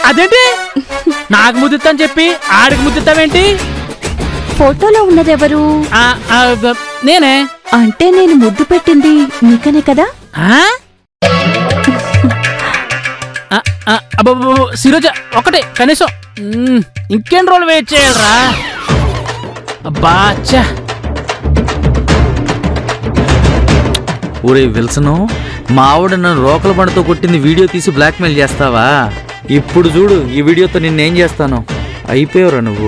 అదేంటి నాకు ముద్దుతాని చెప్పి ఆడికి ముద్దుతావేంటి ఫోటోలో ఉన్నదెవరు ఆ, ఆ, బ- నేనే అంటే నేను ముద్దు పెట్టింది నీకనే కదా ఆ? ఆ, ఆ, అబ్బబ్బబ్బ, సిరోజ ఒకటే కనీసం మ్మ్, ఇంకెన్ని రోజులు వెయిట్ చేయాలరా అబ్బా చ్చా. ఊరే విల్సను మా ఆవిడ నన్ను రోకల బండతో కొట్టింది వీడియో తీసి బ్లాక్మెయిల్ చేస్తావా ఇప్పుడు చూడు ఈ వీడియోతో నిన్నేం చేస్తాను అయిపోయావురా నువ్వు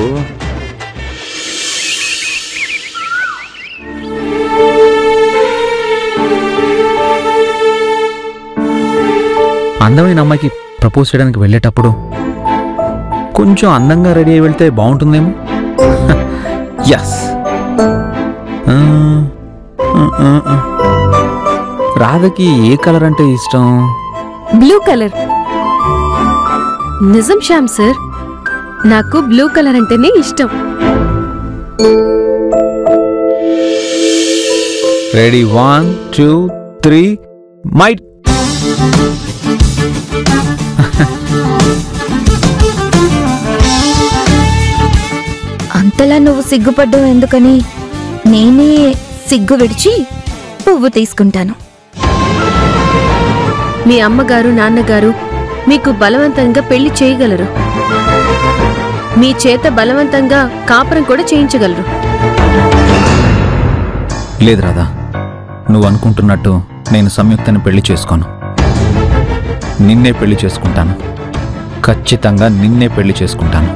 అందమైన అమ్మాయికి ప్రపోజ్ చేయడానికి వెళ్ళేటప్పుడు కొంచెం అందంగా రెడీ అయి వెళ్తే బాగుంటుందేమో ఎస్ రాధకి ఏ కలర్ అంటే ఇష్టం బ్లూ కలర్ నిజం శ్యామ్ సార్ నాకు బ్లూ కలర్ అంటేనే ఇష్టం రెడీ వన్ టూ త్రీ మైట్ అంతలా నువ్వు సిగ్గుపడ్డావు ఎందుకని నేనే సిగ్గు విడిచి పువ్వు తీసుకుంటాను మీ అమ్మగారు నాన్నగారు మీకు బలవంతంగా పెళ్లి చేయగలరు మీ చేత బలవంతంగా కాపురం కూడా చేయించగలరు లేదు రాధా నువ్వు అనుకుంటున్నట్టు నేను సంయుక్తని పెళ్లి చేసుకోను నిన్నే పెళ్లి చేసుకుంటాను ఖచ్చితంగా నిన్నే పెళ్లి చేసుకుంటాను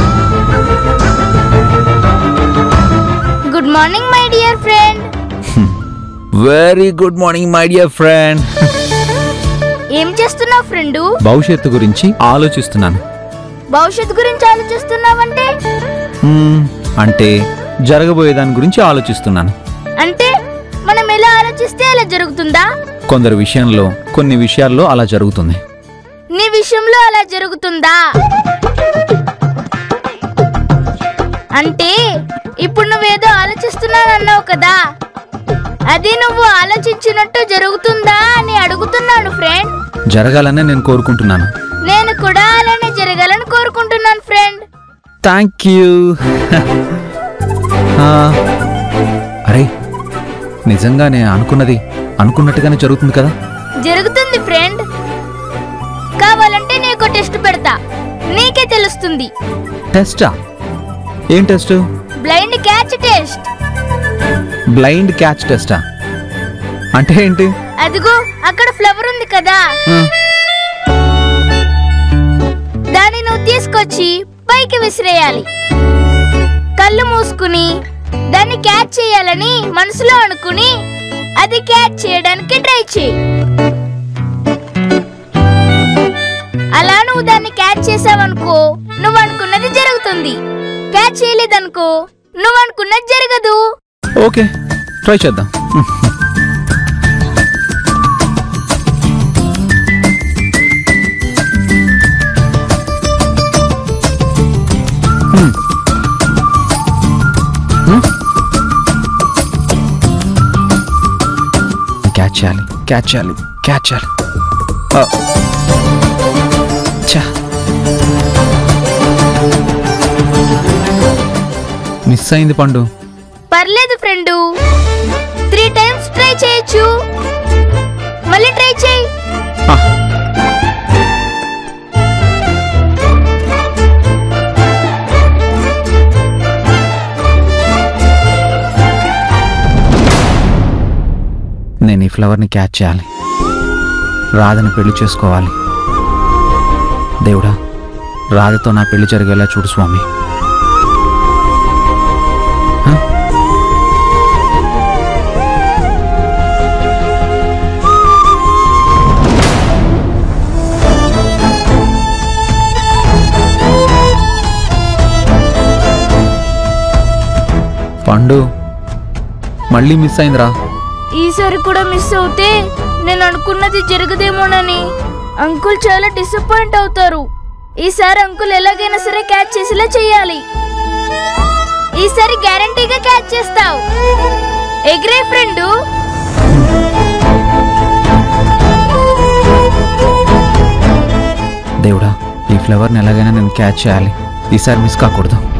good morning my dear friend very good morning my dear friend ఏం చేస్తున్నావు ఫ్రెండు భవిష్యత్తు గురించి ఆలోచిస్తున్నాను భవిష్యత్తు గురించి ఆలోచిస్తున్నావంటే మ్మ్, అంటే జరగబోయే దాని గురించి ఆలోచిస్తున్నాను అంటే మనం ఎలా ఆలోచిస్తే అలా జరుగుతుందా కొందరు విషయంలో కొన్ని విషయాల్లో అలా జరుగుతుంది నీ విషయంలో అలా జరుగుతుందా అంటే ఇప్పుడు నువ్వేదో ఆలోచిస్తున్నానన్నావు కదా అది నువ్వు ఆలోచించినట్టు జరుగుతుందా అని అడుగుతున్నాను ఫ్రెండ్ జరగాలనే నేను కోరుకుంటున్నాను నేను కూడా అలానే జరగాలని కోరుకుంటున్నాను ఫ్రెండ్ థ్యాంక్ యూ అరే నిజంగా నేను అనుకున్నది అనుకున్నట్టుగానే జరుగుతుంది కదా జరుగుతుంది ఫ్రెండ్ కావాలంటే నీకు టెస్ట్ పెడతా నీకే తెలుస్తుంది టెస్టా ఏం test blind catch test blind catch టెస్టా అంటే ఏంటి అదిగో అక్కడ ఫ్లవర్ ఉంది కదా ఆ, దాన్ని నువ్వు తీసుకొచ్చి పైకి విసిరేయాలి కళ్ళు మూసుకుని దాన్ని క్యాచ్ చేయాలని మనసులో అనుకుని అది క్యాచ్ చేయడానికి ట్రై చేయి అలా నువ్వు దాన్ని క్యాచ్ చేసావనుకో నువ్వు అనుకున్నది జరుగుతుంది క్యాచ్ చేయలేదనుకో నువ్వు అనుకున్నది జరగదు ఓకే ట్రై చేద్దాం హ్మ్. హ్మ్? క్యాచ్ చేయాలి క్యాచ్ చేయాలి క్యాచ్ చేయాలి ఆ. ఛా. మిస్ అయింది పండు పర్లేదు ఫ్రెండు త్రీ టైమ్స్ ట్రై చేయొచ్చు మళ్ళీ ట్రై చేయి ఆ. నేను ఈ ఫ్లవర్ని క్యాచ్ చేయాలి రాధని పెళ్లి చేసుకోవాలి దేవుడా రాధతో నా పెళ్లి జరిగేలా చూడు స్వామి హ? పండు మళ్ళీ మిస్ అయిందిరా ఈసారి కూడా మిస్ అవుతే నేను అనుకున్నది జరగదేమోనని అంకుల్ చాలా డిసప్పాయింట్ అవుతారు ఈసారి అంకుల్ ఎలాగైనా సరే క్యాచ్ చేసేలా చేయాలి ఈసారి గ్యారంటీగా క్యాచ్ చేస్తావు ఎగ్రే ఫ్రెండు దేవుడా ఈ ఫ్లవర్ని ఎలాగైనా నేను క్యాచ్ చేయాలి ఈసారి మిస్ కాకూడదు